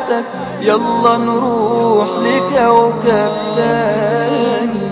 حياتك يلا نروح لكوكب تاني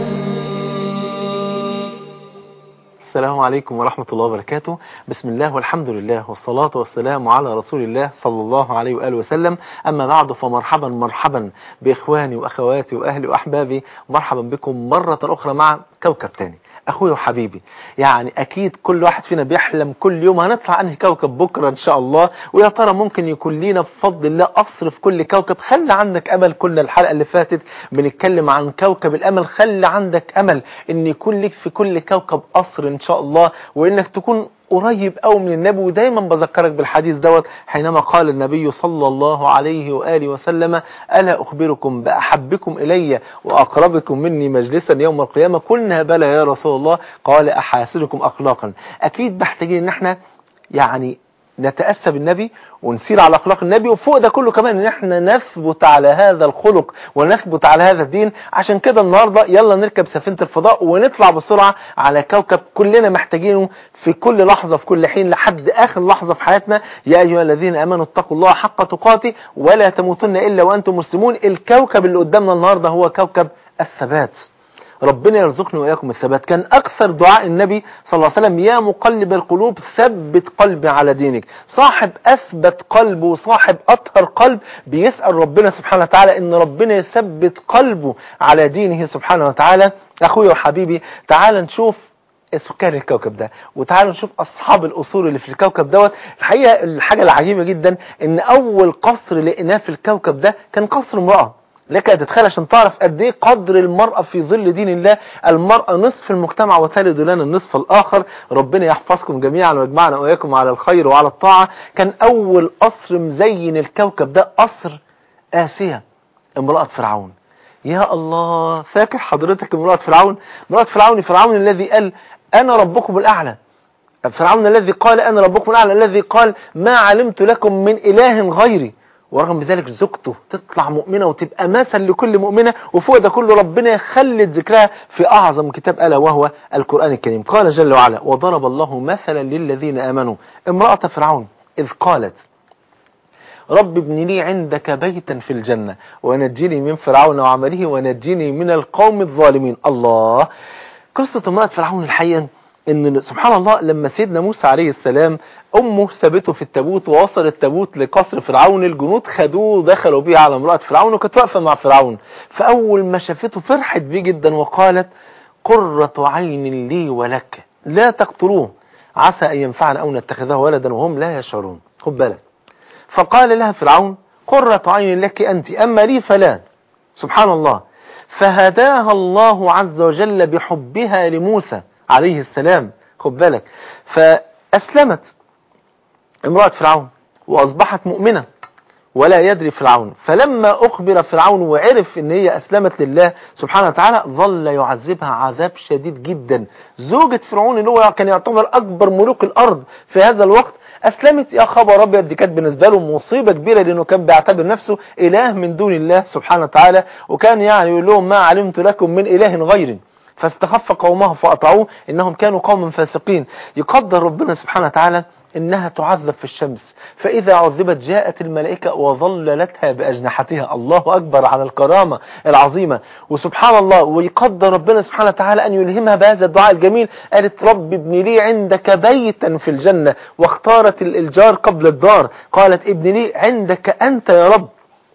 السلام عليكم ورحمة الله وبركاته بسم الله والحمد لله والصلاة والسلام على رسول الله صلى الله عليه وآله وسلم أما بعد فمرحبا مرحبا بإخواني وأخواتي وأهلي وأحبابي مرحبا بكم مرة أخرى مع كوكب تاني أخوي وحبيبي يعني أكيد كل واحد فينا بيحلم كل يوم هنطلع أنهي كوكب بكرة إن شاء الله ويا ترى ممكن يكون لينا بفضل الله قصر في كل كوكب خلي عندك أمل كنا الحلقة اللي فاتت بنتكلم عن كوكب الأمل خلي عندك أمل إن يكون لك في كل كوكب قصر إن شاء الله وإنك تكون قريب قوي من النبي ودايما بذكرك بالحديث دوت حينما قال النبي صلى الله عليه وآله وسلم ألا أخبركم بأحبكم إلي وأقربكم مني مجلسا يوم القيامة قلنا بلى يا رسول الله قال أحاسنكم أخلاقا أكيد محتاجين إن احنا يعني نتأسى بالنبي ونسير على أخلاق النبي وفوق ده كله كمان ان احنا نثبت على هذا الخلق ونثبت على هذا الدين عشان كده النهاردة يلا نركب سفينة الفضاء ونطلع بسرعة على كوكب كلنا محتاجينه في كل لحظة في كل حين لحد آخر لحظة في حياتنا يا أيها الذين أمنوا اتقوا الله حق تقاته ولا تموتن إلا وأنتم مسلمون الكوكب اللي قدامنا النهاردة هو كوكب الثبات ربنا يرزقني وإياكم الثبات كان أكثر دعاء النبي صلى الله عليه وسلم يا مقلب القلوب ثبت قلبي على دينك صاحب أثبت قلبه وصاحب أطهر قلب بيسأل ربنا سبحانه وتعالى إن ربنا يثبت قلبه على دينه سبحانه وتعالى أخوي وحبيبي تعال نشوف سكان الكوكب ده وتعالوا نشوف اصحاب الاصول اللي في الكوكب دوت الحقيقه الحاجه العجيبه جدا ان اول قصر لقيناه في الكوكب ده كان قصر امراه لك تتخيل عشان تعرف قد ايه قدر المرأة في ظل دين الله المرأة نصف المجتمع وتلد لنا النصف الآخر ربنا يحفظكم جميعا ويجمعنا وإياكم على الخير وعلى الطاعة كان أول قصر مزين الكوكب ده قصر آسيا امرأة فرعون يا الله فاكر حضرتك امرأة فرعون امرأة فرعون فرعون الذي قال أنا ربكم الأعلى فرعون الذي قال أنا ربكم الأعلى الذي قال ما علمت لكم من إله غيري ورغم ذلك زوجته تطلع مؤمنة وتبقى مثل لكل مؤمنة وفوق ده كله ربنا يخلد ذكرها في أعظم كتاب ألا وهو القرآن الكريم قال جل وعلا وضرب الله مثلا للذين آمنوا امرأة فرعون إذ قالت رب ابن لي عندك بيتا في الجنة ونجني من فرعون وعمله ونجني من القوم الظالمين الله قصة امرأة فرعون الحقيقة ان سبحان الله لما سيدنا موسى عليه السلام امه سابته في التابوت ووصل التابوت لقصر فرعون الجنود خدوه ودخلوا بيه على امرأة فرعون وكانت واقفة مع فرعون فاول ما شافته فرحت بيه جدا وقالت قرة عين لي ولك لا تقتلوه عسى ان ينفعنا او نتخذه ولدا وهم لا يشعرون خد بالك فقال لها فرعون قرة عين لك انت اما لي فلا سبحان الله فهداها الله عز وجل بحبها لموسى عليه السلام خد بالك فأسلمت امرأة فرعون وأصبحت مؤمنة ولا يدري فرعون فلما أخبر فرعون وعرف ان هي أسلمت لله سبحانه وتعالى ظل يعذبها عذاب شديد جدا زوجة فرعون اللي هو كان يعتبر أكبر ملوك الأرض في هذا الوقت أسلمت يا خبر أبيض دي كانت بالنسبة له مصيبة كبيرة لأنه كان بيعتبر نفسه إله من دون الله سبحانه وتعالى وكان يعني يقول لهم ما علمت لكم من إله غيري فاستخف قومه فأطعوه إنهم كانوا قوم فاسقين يقدر ربنا سبحانه وتعالى إنها تعذب في الشمس فإذا عذبت جاءت الملائكة وظللتها بأجنحتها الله أكبر على الكرامة العظيمة وسبحان الله ويقدر ربنا سبحانه وتعالى أن يلهمها بهذا الدعاء الجميل قالت رب ابن لي عندك بيتا في الجنة واختارت الجار قبل الدار قالت ابن لي عندك أنت يا رب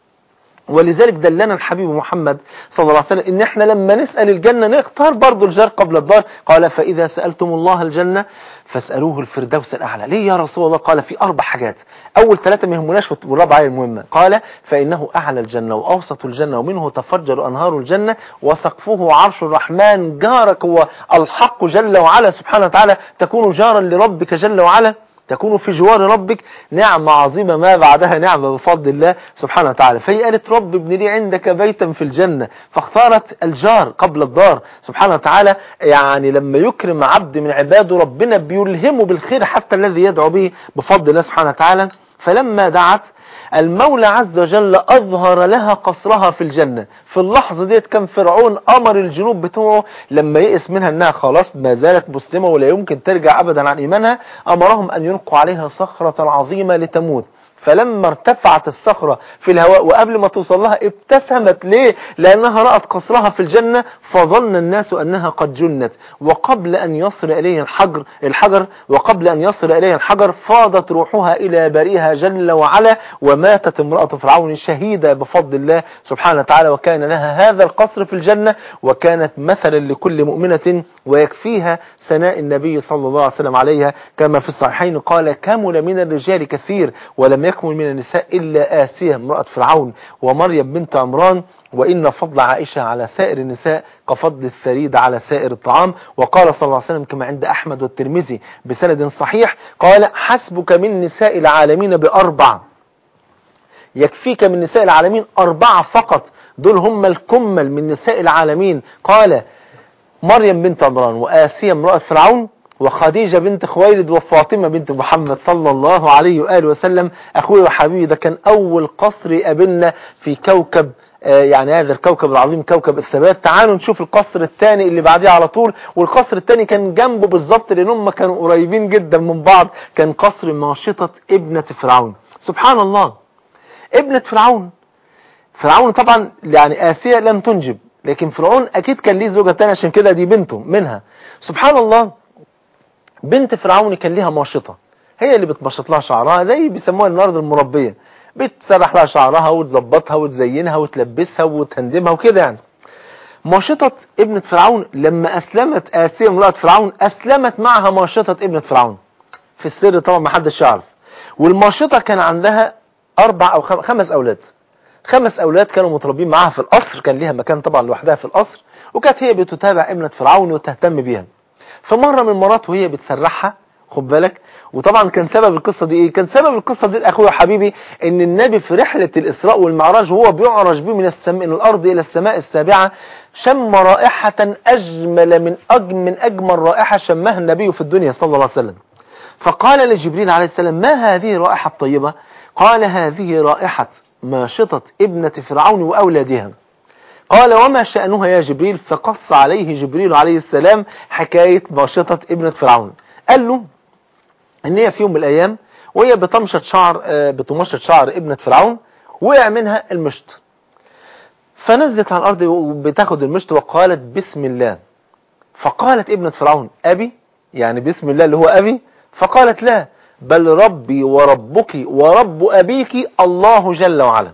ولذلك دلنا الحبيب محمد صلى الله عليه وسلم ان احنا لما نسأل الجنة نختار برضو الجار قبل الدار قال فإذا سألتم الله الجنة فاسألوه الفردوس الأعلى ليه يا رسول الله قال في أربع حاجات أول ثلاثة ما يهمناش والرابعة هي المهمة قال فإنه أعلى الجنة وأوسط الجنة ومنه تفجر أنهار الجنة وسقفه عرش الرحمن جارك هو الحق جل وعلا سبحانه وتعالى تكون جارا لربك جل وعلا تكون في جوار ربك نعمة عظيمة ما بعدها نعمة بفضل الله سبحانه وتعالى فهي قالت رب ابن لي عندك بيتا في الجنة فاختارت الجار قبل الدار سبحانه وتعالى يعني لما يكرم عبد من عباده ربنا بيلهمه بالخير حتى الذي يدعو به بفضل الله سبحانه وتعالى فلما دعت المولى عز وجل أظهر لها قصرها في الجنة في اللحظة ديت كان فرعون أمر الجنوب بتوعه لما يئس منها أنها خلاص ما زالت مسلمة ولا يمكن ترجع أبدا عن إيمانها أمرهم أن يلقوا عليها صخرة عظيمة لتموت فلما ارتفعت الصخرة في الهواء وقبل ما توصل لها ابتسمت ليه لأنها رأت قصرها في الجنة فظن الناس أنها قد جنت وقبل أن يصل إليها الحجر, الحجر وقبل أن يصل إليها الحجر فاضت روحها إلى بريها جل وعلا وماتت امرأة فرعون شهيدة بفضل الله سبحانه وتعالى وكان لها هذا القصر في الجنة وكانت مثلا لكل مؤمنة ويكفيها ثناء النبي صلى الله عليه وسلم عليها كما في الصحيحين قال كمل من الرجال كثير ولم يكمل من النساء إلا آسية امرأة فرعون ومريم بنت عمران وإن فضل عائشة على سائر النساء كفضل الثريد على سائر الطعام وقال صلى الله عليه وسلم كما عند أحمد والترمذي بسند صحيح قال حسبك من نساء العالمين بأربع يكفيك من نساء العالمين أربعة فقط دول هم الكمل من نساء العالمين قال مريم بنت عمران وآسية امرأة فرعون وخديجة بنت خويلد وفاطمة بنت محمد صلى الله عليه وآله وسلم أخوي وحبيبي ده كان أول قصر يقابلنا في كوكب آه يعني هذا الكوكب العظيم كوكب الثبات تعالوا نشوف القصر الثاني اللي بعديه على طول والقصر الثاني كان جنبه بالظبط لان هم كانوا قريبين جدا من بعض كان قصر ماشطة ابنة فرعون سبحان الله ابنة فرعون فرعون طبعا يعني آسيا لم تنجب لكن فرعون أكيد كان ليه زوجة تانية عشان كده دي بنته منها سبحان الله بنت فرعون كان ليها ماشطة هي اللي بتمشط لها شعرها زي بيسموها النهارده المربية بتسرح لها شعرها وتظبطها وتزينها وتلبسها وتهندمها وكده يعني ماشطة ابنة فرعون لما أسلمت آسيا امرأة فرعون أسلمت معها ماشطة ابنة فرعون في السر طبعا ما حدش يعرف والماشطة كان عندها أربع أو خمس أولاد خمس أولاد كانوا متربين معاها في القصر كان ليها مكان طبعا لوحدها في القصر وكانت هي بتتابع ابنة فرعون وتهتم بيها فمرة من المرات وهي بتسرحها خد بالك وطبعا كان سبب القصة دي ايه كان سبب القصة دي اخويا حبيبي ان النبي في رحلة الاسراء والمعراج وهو بيعرج بيه من, السم... من الارض الى السماء السابعة شم رائحة اجمل من أجمل, من اجمل رائحة شمها النبي في الدنيا صلى الله عليه وسلم فقال لجبريل عليه السلام ما هذه الرائحة الطيبة قال هذه رائحة ماشطة ابنة فرعون وأولادها قال وما شأنها يا جبريل فقص عليه جبريل عليه السلام حكاية ماشطة ابنة فرعون قال له ان هي في يوم من الايام وهي بتمشط شعر بتمشط شعر ابنة فرعون وقع منها المشط فنزلت على الارض وبتاخد المشط وقالت بسم الله فقالت ابنة فرعون ابي يعني بسم الله اللي هو ابي فقالت لا بل ربي وربك ورب ابيك الله جل وعلا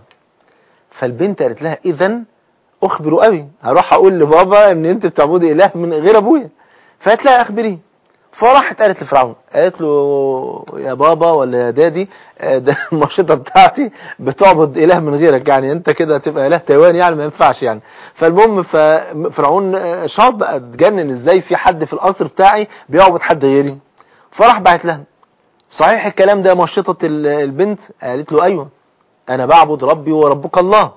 فالبنت قالت لها اذا اخبر ابي هروح اقول لبابا ان انت بتعبدي اله من غير ابويا فقالت لها اخبريه فراحت قالت لفرعون قالت له يا بابا ولا يا دادي ده المرشطه بتاعتي بتعبد اله من غيرك يعني انت كده هتبقى اله تايوان يعني ما ينفعش يعني فالمهم فرعون شاط بقى اتجنن ازاي في حد في القصر بتاعي بيعبد حد غيري فراح بعت لها صحيح الكلام ده مرشطه البنت قالت له ايوه انا بعبد ربي وربك الله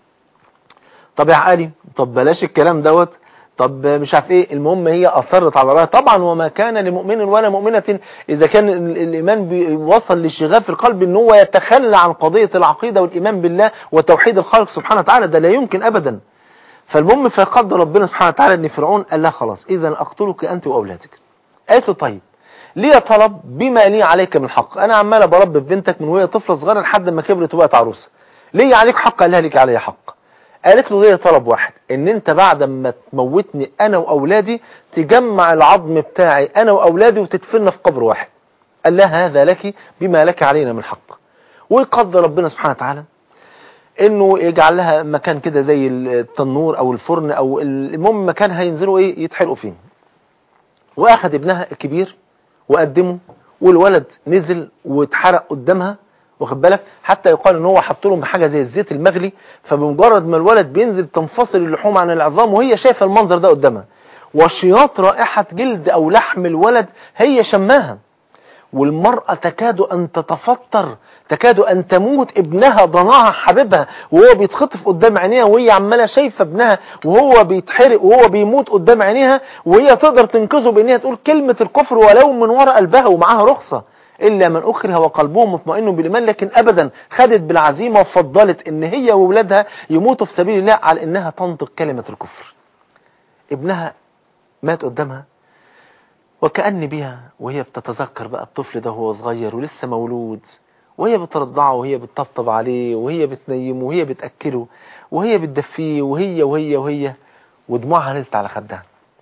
طب يا علي طب بلاش الكلام دوت طب مش عارف ايه المهم هي اصرت على رايها طبعا وما كان لمؤمن ولا مؤمنة اذا كان الايمان وصل للشغاف القلب ان هو يتخلى عن قضية العقيدة والايمان بالله وتوحيد الخالق سبحانه وتعالى ده لا يمكن ابدا فالمهم فقدر ربنا سبحانه وتعالى ان فرعون قال لها خلاص اذا اقتلك انت واولادك قالت له طيب ليه طلب بما لي عليك من حق انا عماله بربي بنتك من وهي طفله صغيره لحد ما كبرت وبقت عروسه ليه عليك حق قال لها ليك عليا حق قالت له ليه طلب واحد ان انت بعد ما تموتني انا واولادي تجمع العظم بتاعي انا واولادي وتدفننا في قبر واحد قال لها هذا لك بما لك علينا من حق ويقدر ربنا سبحانه وتعالى انه يجعل لها مكان كده زي التنور او الفرن او المهم مكان هينزلوا ايه يتحرقوا فيه واخد ابنها الكبير وقدمه والولد نزل واتحرق قدامها واخد بالك حتى يقال ان هو حط لهم حاجه زي الزيت المغلي فبمجرد ما الولد بينزل تنفصل اللحوم عن العظام وهي شايفه المنظر ده قدامها وشياط رائحه جلد او لحم الولد هي شماها والمرأة تكاد أن تتفطر تكاد أن تموت ابنها ضناها حبيبها وهو بيتخطف قدام عينيها وهي عمالة شايفة ابنها وهو بيتحرق وهو بيموت قدام عينيها وهي تقدر تنقذه بأنها تقول كلمة الكفر ولو من وراء قلبها ومعاها رخصة إلا من أكره وقلبه مطمئن بالإيمان لكن أبدا خدت بالعزيمة وفضلت إن هي وولادها يموتوا في سبيل الله على إنها تنطق كلمة الكفر ابنها مات قدامها وكأن بيها وهي بتتذكر بقى الطفل ده وهو صغير ولسه مولود وهي بترضعه وهي بتطبطب عليه وهي بتنيمه وهي بتأكله وهي بتدفيه وهي وهي وهي ودموعها نزلت على خدها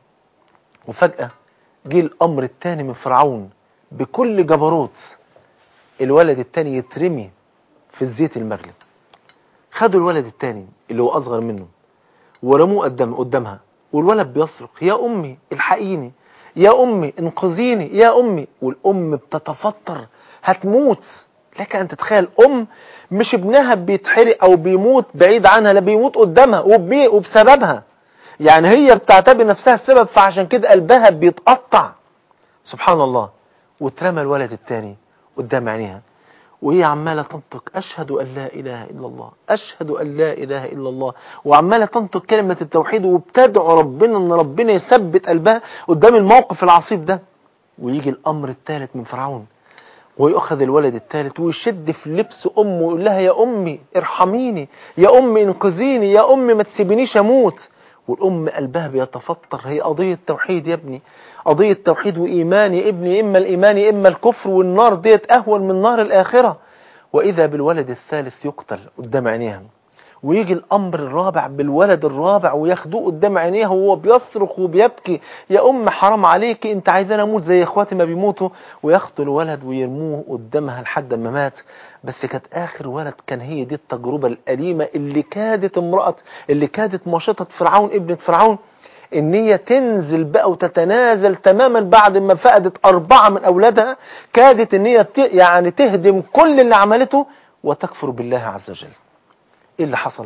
وفجأة جه الأمر التاني من فرعون بكل جبروت الولد التاني يترمي في الزيت المغلي خدوا الولد التاني اللي هو أصغر منه ورموه قدام قدامها والولد بيصرخ يا أمي الحقيني يا أمي انقذيني يا أمي والأم بتتفطر هتموت لك أن تتخيل أم مش ابنها بيتحرق أو بيموت بعيد عنها لا بيموت قدامها وبي وبسببها يعني هي بتعتبر نفسها السبب فعشان كده قلبها بيتقطع سبحان الله واترمى الولد التاني قدام عينيها وهي عمالة تنطق أشهد أن لا إله إلا الله أشهد أن لا إله إلا الله وعمالة تنطق كلمة التوحيد وبتدعو ربنا أن ربنا يثبت قلبها قدام الموقف العصيب ده ويجي الأمر الثالث من فرعون ويأخذ الولد الثالث ويشد في لبس أمه ويقول لها يا أمي ارحميني يا أمي انقذيني يا أمي ما تسيبنيش أموت والأم قلبها بيتفطر هي قضية توحيد يا ابني قضية توحيد وإيمان يا ابني إما الإيمان إما الكفر والنار ديت أهون من نار الآخرة وإذا بالولد الثالث يقتل قدام عينيها ويجي الأمر الرابع بالولد الرابع وياخدوه قدام عينيها وهو بيصرخ وبيبكي يا أم حرام عليك أنت عايزاني أموت زي إخواتي ما بيموتوا وياخدوا الولد ويرموه قدامها لحد ما مات بس كانت آخر ولد كان هي دي التجربة الأليمة اللي كادت امرأة اللي كادت مشطة فرعون ابنة فرعون ان هي تنزل بقى وتتنازل تماما بعد ما فقدت أربعة من أولادها كادت ان هي يعني تهدم كل اللي عملته وتكفر بالله عز وجل ايه اللي حصل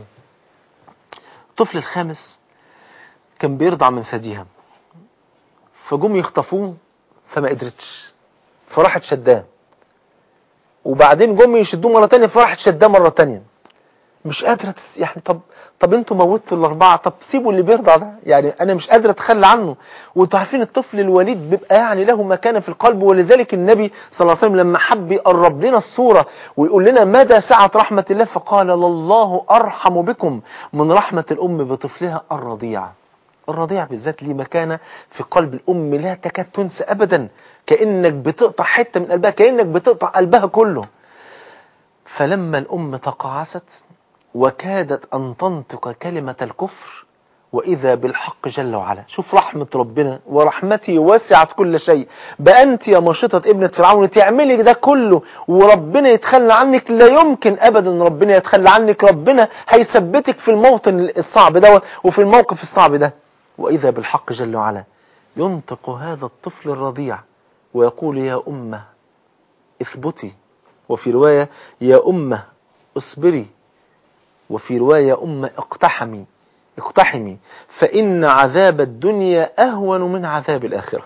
الطفل الخامس كان بيرضع من ثديها فجم يخطفوه فما قدرتش فراحت شداه وبعدين جم يشدوه مرة تانية فراحت شداه مرة تانية مش قادرة تس... يعني طب طب انتوا موتوا الأربعة طب سيبوا اللي بيرضع ده يعني أنا مش قادرة أتخلى عنه وانتوا عارفين الطفل الوليد بيبقى يعني له مكانة في القلب ولذلك النبي صلى الله عليه وسلم لما حب يقرب لنا الصورة ويقول لنا مدى سعة رحمة الله فقال لله أرحم بكم من رحمة الأم بطفلها الرضيع الرضيع بالذات ليه مكانة في قلب الأم لا تكاد تنسى أبدا كأنك بتقطع حتة من قلبها كأنك بتقطع قلبها كله فلما الأم تقاعست وكادت أن تنطق كلمة الكفر وإذا بالحق جل وعلا شوف رحمة ربنا ورحمتي وسعت كل شيء بقى أنت يا مشطة ابنة فرعون تعملي ده كله وربنا يتخلى عنك لا يمكن أبدا ربنا يتخلى عنك ربنا هيثبتك في الموطن الصعب ده وفي الموقف الصعب ده وإذا بالحق جل وعلا ينطق هذا الطفل الرضيع ويقول يا أمة اثبتي وفي رواية يا أمة اصبري وفي رواية أمة اقتحمي اقتحمي فإن عذاب الدنيا أهون من عذاب الآخرة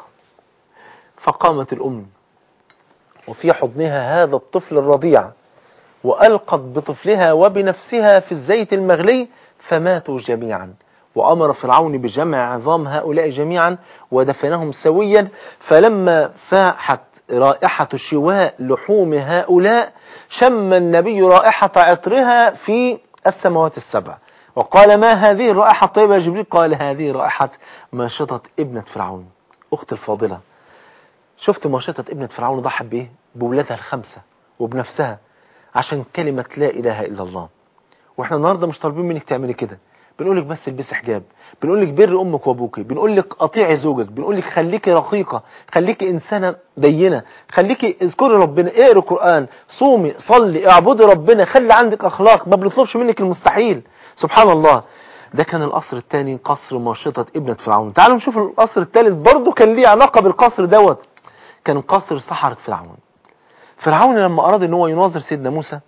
فقامت الأم وفي حضنها هذا الطفل الرضيع وألقت بطفلها وبنفسها في الزيت المغلي فماتوا جميعا وأمر فرعون بجمع عظام هؤلاء جميعا ودفنهم سويا فلما فاحت رائحة شواء لحوم هؤلاء شم النبي رائحة عطرها في السماوات السبع وقال ما هذه الرائحة الطيبة يا جبريل قال هذه رائحة ماشطة ابنة فرعون أخت الفاضلة شفت ماشطة ابنة فرعون ضحت بإيه بولادها الخمسة وبنفسها عشان كلمة لا إله إلا الله وإحنا النهاردة مش طالبين منك تعملي كده بنقول لك بس البسي حجاب بنقول لك بر امك وابوك بنقول لك اطيعي زوجك بنقول لك خليكي رقيقه خليكي انسانه دينه خليكي اذكري ربنا اقري قران صومي صلي اعبدي ربنا خلي عندك اخلاق ما بنطلبش منك المستحيل سبحان الله ده كان القصر الثاني قصر ماشطة ابنة فرعون تعالوا نشوف القصر الثالث برضه كان ليه علاقة بالقصر دوت كان قصر سحرة فرعون فرعون لما أراد ان هو يناظر سيدنا موسى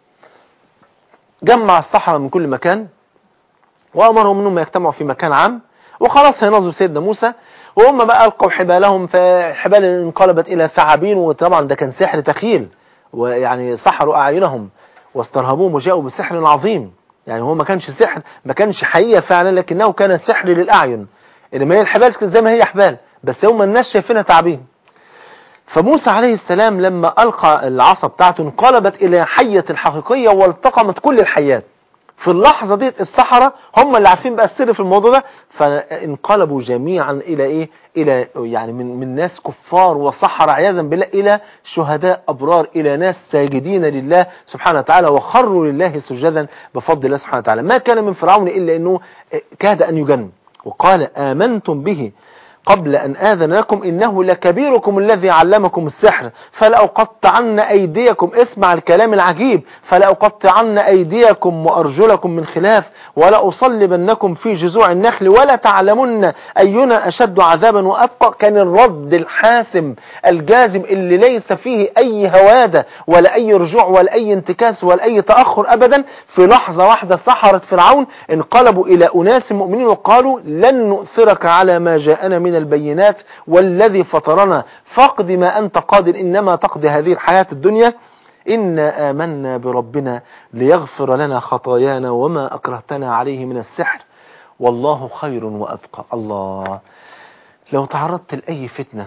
جمع السحرة من كل مكان وأمرهم أنهم يجتمعوا في مكان عام وخلاص هيناظروا سيدنا موسى وهم بقى ألقوا حبالهم فحبال انقلبت إلى ثعابين وطبعا ده كان سحر تخيل ويعني سحروا أعينهم واسترهبوهم وجاءوا بسحر عظيم يعني هو ما كانش سحر ما كانش حقيقة فعلا لكنه كان سحر للأعين إنما هي الحبال زي ما هي حبال بس هم الناس شايفينها تعابين فموسى عليه السلام لما ألقى العصا بتاعته انقلبت إلى حية حقيقية والتقمت كل الحيات في اللحظة دي السحرة هم اللي عارفين بقى السر في الموضوع ده فانقلبوا جميعا إلى إيه إلى يعني من, من ناس كفار وسحرة عياذا بالله إلى شهداء أبرار إلى ناس ساجدين لله سبحانه وتعالى وخروا لله سجدا بفضل الله سبحانه وتعالى ما كان من فرعون إلا أنه كاد أن يجن وقال آمنتم به قبل أن آذن لكم إنه لكبيركم الذي علمكم السحر فلأقطعن أيديكم اسمع الكلام العجيب فلأقطعن أيديكم وأرجلكم من خلاف ولأصلبنكم في جذوع النخل ولا تعلمن أينا أشد عذابا وأبقى كان الرد الحاسم الجازم اللي ليس فيه أي هوادة ولا أي رجوع ولا أي انتكاس ولا أي تأخر أبدا في لحظة واحدة سحرة فرعون انقلبوا إلى أناس مؤمنين وقالوا لن نؤثرك على ما جاءنا من البينات والذي فطرنا فاقض ما أنت قادر إنما تقضي هذه الحياة الدنيا إنا آمنا بربنا ليغفر لنا خطايانا وما أكرهتنا عليه من السحر والله خير وأبقى الله لو تعرضت لأي فتنة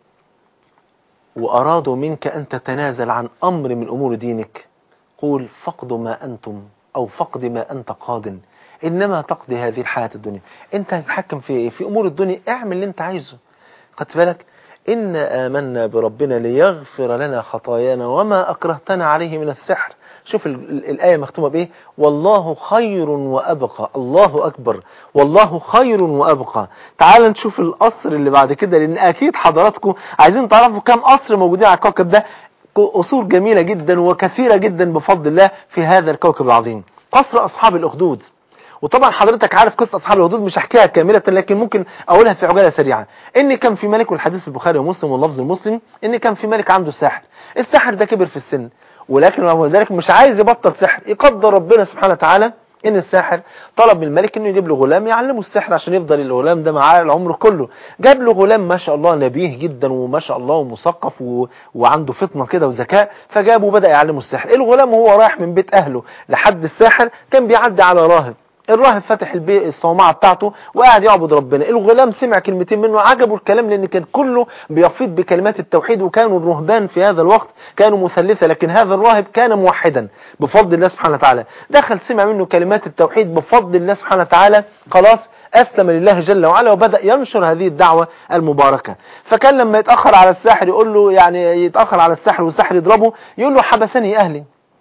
وأرادوا منك أن تتنازل عن أمر من أمور دينك قول فقد ما أنتم أو فقد ما أنت قاضٍ إنما تقضي هذه الحياة الدنيا أنت هتتحكم في إيه؟ في أمور الدنيا اعمل اللي أنت عايزه خدت بالك إنا آمنا بربنا ليغفر لنا خطايانا وما أكرهتنا عليه من السحر شوف ال ال الآية مختومة بإيه والله خير وأبقى الله أكبر والله خير وأبقى تعال نشوف القصر اللي بعد كده لأن أكيد حضراتكم عايزين تعرفوا كم قصر موجودين على الكوكب ده قصور جميلة جدا وكثيرة جدا بفضل الله في هذا الكوكب العظيم قصر أصحاب الأخدود وطبعا حضرتك عارف قصة أصحاب الحدود مش هحكيها كاملة لكن ممكن أقولها في عجالة سريعة إن كان في ملك والحديث في البخاري ومسلم واللفظ المسلم إن كان في ملك عنده ساحر الساحر ده كبر في السن ولكن رغم ذلك مش عايز يبطل سحر يقدر ربنا سبحانه وتعالى ان الساحر طلب من الملك انه يجيب له غلام يعلمه السحر عشان يفضل الغلام ده معاه العمر كله جاب له غلام ما شاء الله نبيه جدا وما شاء الله ومثقف و... وعنده فطنه كده وذكاء فجابه وبدا يعلمه السحر الغلام وهو رايح من بيت اهله لحد الساحر كان بيعدي على راهب الراهب فتح البي الصومعة بتاعته وقاعد يعبد ربنا الغلام سمع كلمتين منه عجبه الكلام لان كان كله بيفيض بكلمات التوحيد وكانوا الرهبان في هذا الوقت كانوا مثلثة لكن هذا الراهب كان موحدا بفضل الله سبحانه وتعالى دخل سمع منه كلمات التوحيد بفضل الله سبحانه وتعالى خلاص أسلم لله جل وعلا وبدأ ينشر هذه الدعوة المباركة فكان لما يتأخر على الساحر يقول له يعني يتأخر على الساحر والساحر يضربه يقول له حبسني أهلي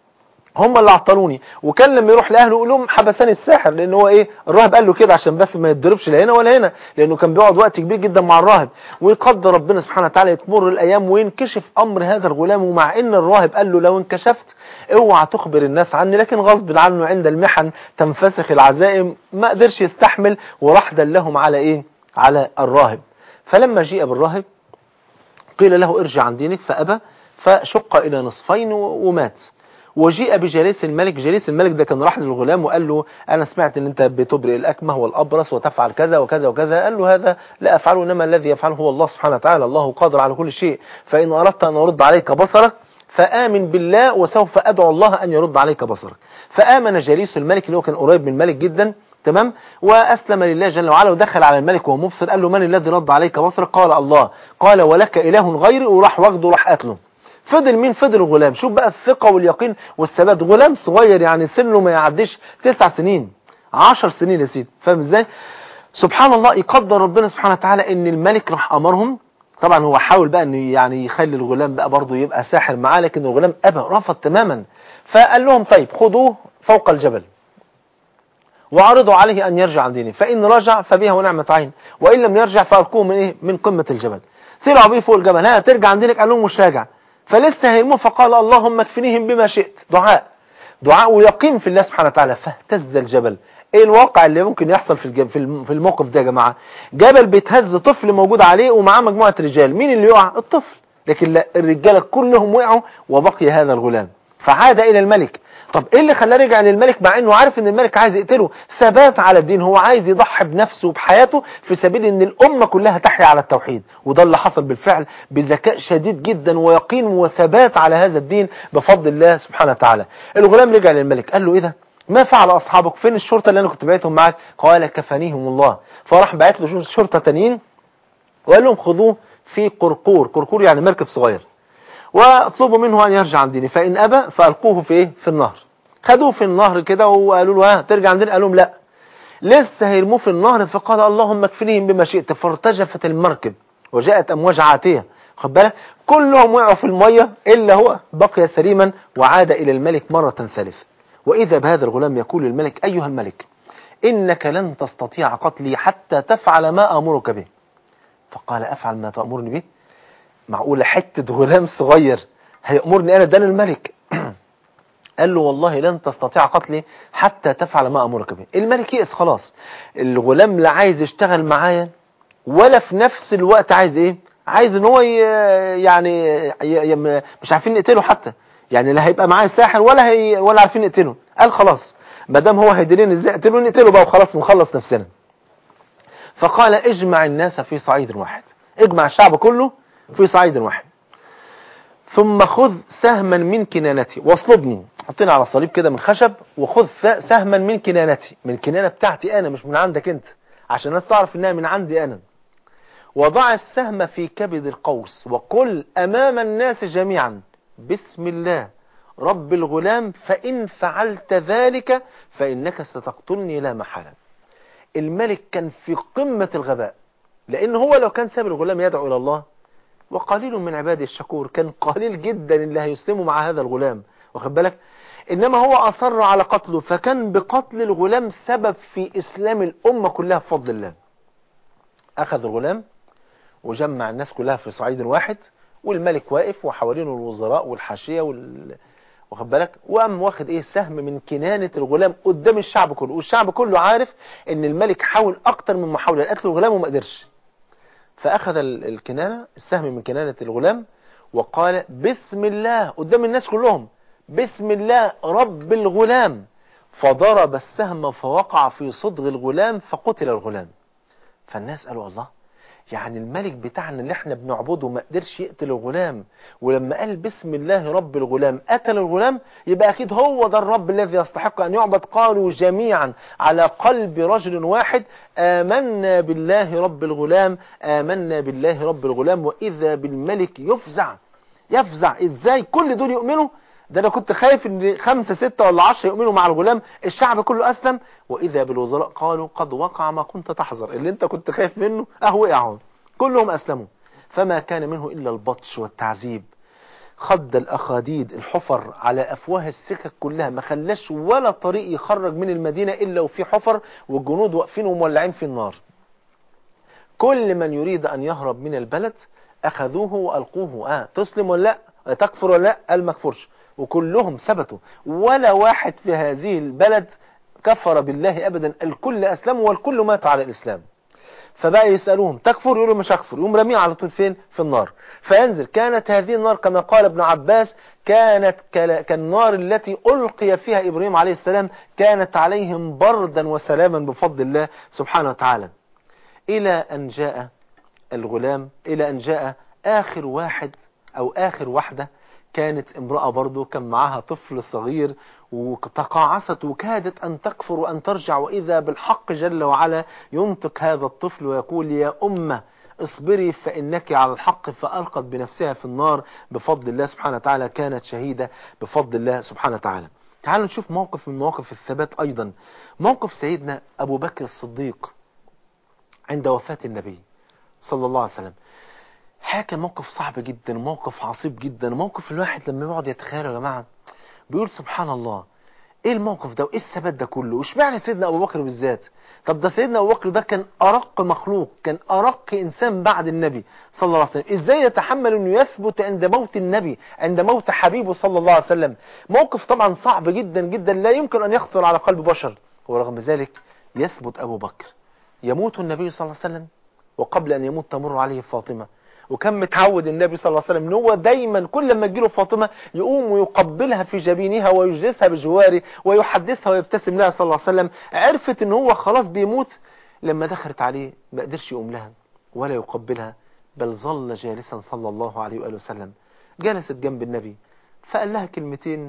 هم اللي عطلوني وكان لما يروح لاهله يقول لهم حبسني الساحر لان هو ايه الراهب قال له كده عشان بس ما يتضربش لا هنا ولا هنا لانه كان بيقعد وقت كبير جدا مع الراهب ويقدر ربنا سبحانه وتعالى تمر الايام وينكشف امر هذا الغلام ومع ان الراهب قال له لو انكشفت اوعى تخبر الناس عني لكن غصب عنه عند المحن تنفسخ العزائم ما قدرش يستحمل وراح دلهم على ايه على الراهب فلما جيء بالراهب قيل له ارجع عن دينك فابى فشق الى نصفين ومات وجيء بجليس الملك جليس الملك ده كان راح للغلام وقال له أنا سمعت أن أنت بتبرئ الأكمه والأبرص وتفعل كذا وكذا وكذا قال له هذا لا أفعله إنما الذي يفعله هو الله سبحانه وتعالى الله قادر على كل شيء فإن أردت أن أرد عليك بصرك فآمن بالله وسوف أدعو الله أن يرد عليك بصرك فآمن جليس الملك اللي هو كان قريب من الملك جدا تمام وأسلم لله جل وعلا ودخل على الملك وهو مبصر قال له من الذي رد عليك بصرك قال الله قال ولك إله غيري وراح واخده وراح قتله فضل مين فضل الغلام شوف بقى الثقة واليقين والثبات غلام صغير يعني سنه ما يعديش تسع سنين عشر سنين يا سيدي فاهم ازاي سبحان الله يقدر ربنا سبحانه وتعالى ان الملك راح امرهم طبعا هو حاول بقى انه يعني يخلي الغلام بقى برضه يبقى ساحر معاه لكن الغلام ابى رفض تماما فقال لهم طيب خذوه فوق الجبل وعرضوا عليه ان يرجع عن دينه فان رجع فبها ونعمة عين وان لم يرجع فالقوه من ايه من قمة الجبل طلعوا بيه فوق الجبل ها ترجع عن دينك قال لهم مش راجع فلسه هيرموه فقال اللهم اكفنيهم بما شئت دعاء دعاء ويقين في الله سبحانه وتعالى فاهتز الجبل ايه الواقع اللي ممكن يحصل في الجب في الموقف ده يا جماعه جبل بيتهز طفل موجود عليه ومعاه مجموعه رجال مين اللي يقع الطفل لكن لا الرجاله كلهم وقعوا وبقي هذا الغلام فعاد الى الملك طب ايه اللي خلاه رجع للملك مع انه عارف ان الملك عايز يقتله ثبات على الدين هو عايز يضحي بنفسه وبحياته في سبيل ان الامه كلها تحيا على التوحيد وده اللي حصل بالفعل بذكاء شديد جدا ويقين وثبات على هذا الدين بفضل الله سبحانه وتعالى الغلام رجع للملك قال له ايه ده ما فعل اصحابك فين الشرطه اللي انا كنت بعتهم معاك قال كفانيهم الله فراح بعت له شرطه تانيين وقال لهم خذوه في قرقور قرقور يعني مركب صغير واطلبوا منه ان يرجع عن دينه فان ابى فالقوه في ايه في النهر خدوه في النهر كده وقالوا له ها ترجع عندنا قال لهم لا لسه هيرموه في النهر فقال اللهم اكفنيهم بما شئت فارتجفت المركب وجاءت امواج عاتيه خد بالك كلهم وقعوا في الميه الا هو بقي سليما وعاد الى الملك مره ثالثه واذا بهذا الغلام يقول للملك ايها الملك انك لن تستطيع قتلي حتى تفعل ما امرك به فقال افعل ما تامرني به معقوله حته غلام صغير هيامرني انا ده أنا الملك قال له والله لن تستطيع قتلي حتى تفعل ما امرك به الملك يئس خلاص الغلام لا عايز يشتغل معايا ولا في نفس الوقت عايز ايه عايز ان هو ي- يعني ي- ي- مش عارفين نقتله حتى يعني لا هيبقى معاه ساحر ولا هي ولا عارفين نقتله قال خلاص ما دام هو هيدلني ازاي اقتله نقتله بقى وخلاص ونخلص نفسنا فقال اجمع الناس في صعيد واحد اجمع الشعب كله في صعيد واحد ثم خذ سهما من كنانتي واصلبني حطينا على صليب كده من خشب وخذ ف- سهما من كنانتي من كنانة بتاعتي انا مش من عندك انت عشان الناس تعرف انها من عندي انا وضع السهم في كبد القوس وقل امام الناس جميعا بسم الله رب الغلام فان فعلت ذلك فانك ستقتلني لا محاله الملك كان في قمة الغباء لان هو لو كان ساب الغلام يدعو الى الله وقليل من عبادي الشكور كان قليل جدا اللي هيسلموا مع هذا الغلام واخد بالك انما هو اصر على قتله فكان بقتل الغلام سبب في اسلام الامه كلها بفضل الله اخذ الغلام وجمع الناس كلها في صعيد واحد والملك واقف وحوالينه الوزراء والحاشيه وال... واخد بالك وقام واخد ايه سهم من كنانه الغلام قدام الشعب كله والشعب كله عارف ان الملك حاول اكتر من محاوله لقتل الغلام وما قدرش فأخذ ال- الكنانة السهم من كنانة الغلام وقال بسم الله قدام الناس كلهم بسم الله رب الغلام فضرب السهم فوقع في صدغ الغلام فقتل الغلام فالناس قالوا الله يعني الملك بتاعنا اللي احنا بنعبده ما قدرش يقتل الغلام ولما قال بسم الله رب الغلام قتل الغلام يبقى اكيد هو ده الرب الذي يستحق ان يعبد قالوا جميعا على قلب رجل واحد آمنا بالله رب الغلام آمنا بالله رب الغلام وإذا بالملك يفزع يفزع ازاي كل دول يؤمنوا ده انا كنت خايف ان خمسة ستة ولا عشرة يؤمنوا مع الغلام الشعب كله اسلم واذا بالوزراء قالوا قد وقع ما كنت تحذر اللي انت كنت خايف منه اهو وقع اهو كلهم اسلموا فما كان منه الا البطش والتعذيب خد الاخاديد الحفر على افواه السكك كلها ما خلاش ولا طريق يخرج من المدينة الا وفي حفر والجنود واقفين ومولعين في النار كل من يريد ان يهرب من البلد اخذوه والقوه اه تسلم ولا لا تكفر ولا لا قال ما كفرش وكلهم ثبتوا ولا واحد في هذه البلد كفر بالله ابدا الكل اسلموا والكل مات على الاسلام فبقى يسألوهم تكفر يقولوا مش هكفر يقوم رميه على طول فين في النار فينزل كانت هذه النار كما قال ابن عباس كانت كلا- كالنار التي ألقي فيها إبراهيم عليه السلام كانت عليهم بردا وسلاما بفضل الله سبحانه وتعالى إلى أن جاء الغلام إلى أن جاء آخر واحد أو آخر واحدة كانت امرأة برضو كان معاها طفل صغير وتقاعست وكادت أن تكفر وأن ترجع وإذا بالحق جل وعلا ينطق هذا الطفل ويقول يا أمة اصبري فإنك على الحق فألقت بنفسها في النار بفضل الله سبحانه وتعالى كانت شهيدة بفضل الله سبحانه وتعالى تعالوا نشوف موقف من مواقف الثبات أيضا موقف سيدنا أبو بكر الصديق عند وفاة النبي صلى الله عليه وسلم حاجة موقف صعب جدا موقف عصيب جدا موقف الواحد لما يقعد يتخيل يا جماعة بيقول سبحان الله ايه الموقف ده وايه الثبات ده كله واشمعنى سيدنا ابو بكر بالذات طب ده سيدنا ابو بكر ده كان ارق مخلوق كان ارق انسان بعد النبي صلى الله عليه وسلم ازاي يتحمل انه يثبت عند موت النبي عند موت حبيبه صلى الله عليه وسلم موقف طبعا صعب جدا جدا لا يمكن ان يخطر على قلب بشر ورغم ذلك يثبت ابو بكر يموت النبي صلى الله عليه وسلم وقبل ان يموت تمر عليه فاطمه وكان متعود النبي صلى الله عليه وسلم ان هو دايما كل ما تجيله فاطمه يقوم ويقبلها في جبينها ويجلسها بجواره ويحدثها ويبتسم لها صلى الله عليه وسلم عرفت ان هو خلاص بيموت لما دخلت عليه ما قدرش يقوم لها ولا يقبلها بل ظل جالسا صلى الله عليه واله وسلم جلست جنب النبي فقال لها كلمتين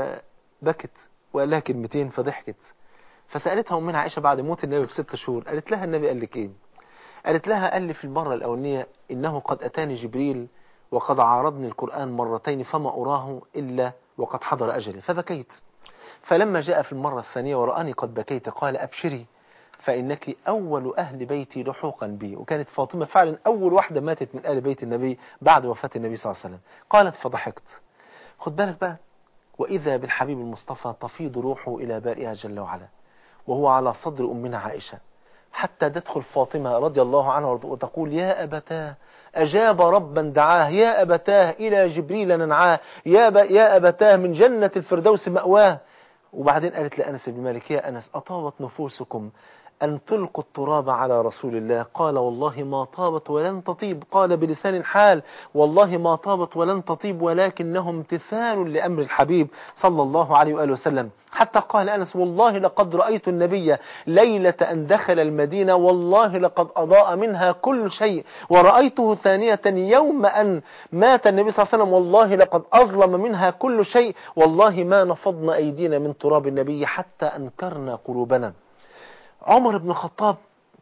فبكت وقال لها كلمتين فضحكت فسالتها امنا عائشه بعد موت النبي بست شهور قالت لها النبي قال لك ايه قالت لها قال لي في المرة الأولانية إنه قد أتاني جبريل وقد عارضني القرآن مرتين فما أراه إلا وقد حضر أجلي فبكيت فلما جاء في المرة الثانية ورآني قد بكيت قال أبشري فإنك أول أهل بيتي لحوقا بي وكانت فاطمة فعلا أول واحدة ماتت من أهل بيت النبي بعد وفاة النبي صلى الله عليه وسلم قالت فضحكت خد بالك بقى وإذا بالحبيب المصطفى تفيض روحه إلى بارئها جل وعلا وهو على صدر أمنا عائشة حتى تدخل فاطمة رضي الله عنها وتقول يا أبتاه أجاب ربا دعاه يا أبتاه إلى جبريل ننعاه يا, ب... يا أبتاه من جنة الفردوس مأواه وبعدين قالت لأنس بن مالك يا أنس أطابت نفوسكم أن تلقوا التراب على رسول الله قال والله ما طابت ولن تطيب قال بلسان حال والله ما طابت ولن تطيب ولكنه امتثال لأمر الحبيب صلى الله عليه وآله وسلم حتى قال أنس والله لقد رأيت النبي ليلة أن دخل المدينة والله لقد أضاء منها كل شيء ورأيته ثانية يوم أن مات النبي صلى الله عليه وسلم والله لقد أظلم منها كل شيء والله ما نفضنا أيدينا من تراب النبي حتى أنكرنا قلوبنا عمر بن الخطاب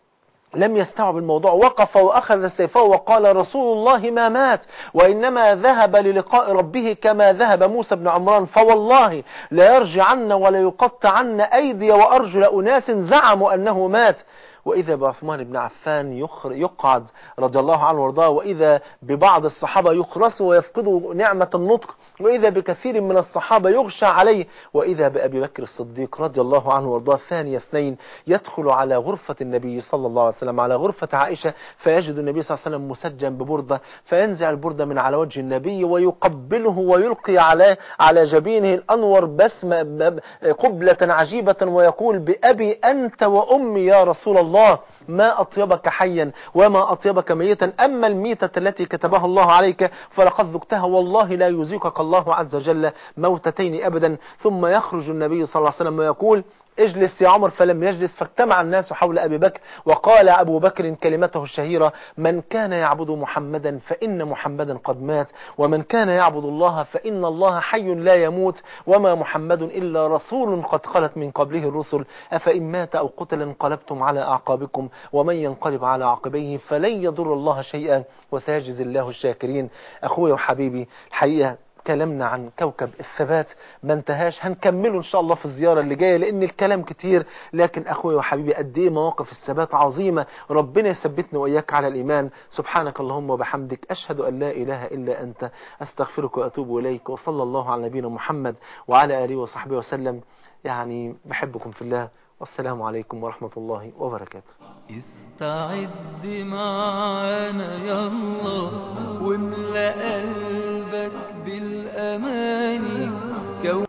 لم يستوعب الموضوع وقف وأخذ سيفه وقال رسول الله ما مات وإنما ذهب للقاء ربه كما ذهب موسى بن عمران فوالله لا يرجعن ولا يقطعن أيدي وأرجل أناس زعموا أنه مات وإذا بعثمان بن عفان يقعد رضي الله عنه وارضاه وإذا ببعض الصحابة يخرسوا ويفقدوا نعمة النطق وإذا بكثير من الصحابة يغشى عليه وإذا بأبي بكر الصديق رضي الله عنه وارضاه ثاني اثنين يدخل على غرفة النبي صلى الله عليه وسلم على غرفة عائشة فيجد النبي صلى الله عليه وسلم مسجن ببردة فينزع البردة من على وجه النبي ويقبله ويلقي على على جبينه الأنور بسمة قبلة عجيبة ويقول بأبي أنت وأمي يا رسول الله ما أطيبك حيا وما أطيبك ميتا أما الميتة التي كتبها الله عليك فلقد ذقتها والله لا يزيقك الله عز وجل موتتين أبدا ثم يخرج النبي صلى الله عليه وسلم ويقول اجلس يا عمر فلم يجلس فاجتمع الناس حول أبي بكر وقال أبو بكر كلمته الشهيرة من كان يعبد محمدا فإن محمدا قد مات ومن كان يعبد الله فإن الله حي لا يموت وما محمد إلا رسول قد خلت من قبله الرسل أفإن مات أو قتل انقلبتم على أعقابكم ومن ينقلب على عقبيه فلن يضر الله شيئا وسيجزي الله الشاكرين أخوي وحبيبي الحقيقة كلامنا عن كوكب الثبات ما انتهاش هنكمله ان شاء الله في الزيارة اللي جاية لان الكلام كتير لكن اخوي وحبيبي قد ايه مواقف الثبات عظيمة ربنا يثبتنا واياك على الايمان سبحانك اللهم وبحمدك اشهد ان لا اله الا انت استغفرك واتوب اليك وصلى الله على نبينا محمد وعلى اله وصحبه وسلم يعني بحبكم في الله والسلام عليكم ورحمة الله وبركاته استعد معانا يلا واملأ قلبك بالأماني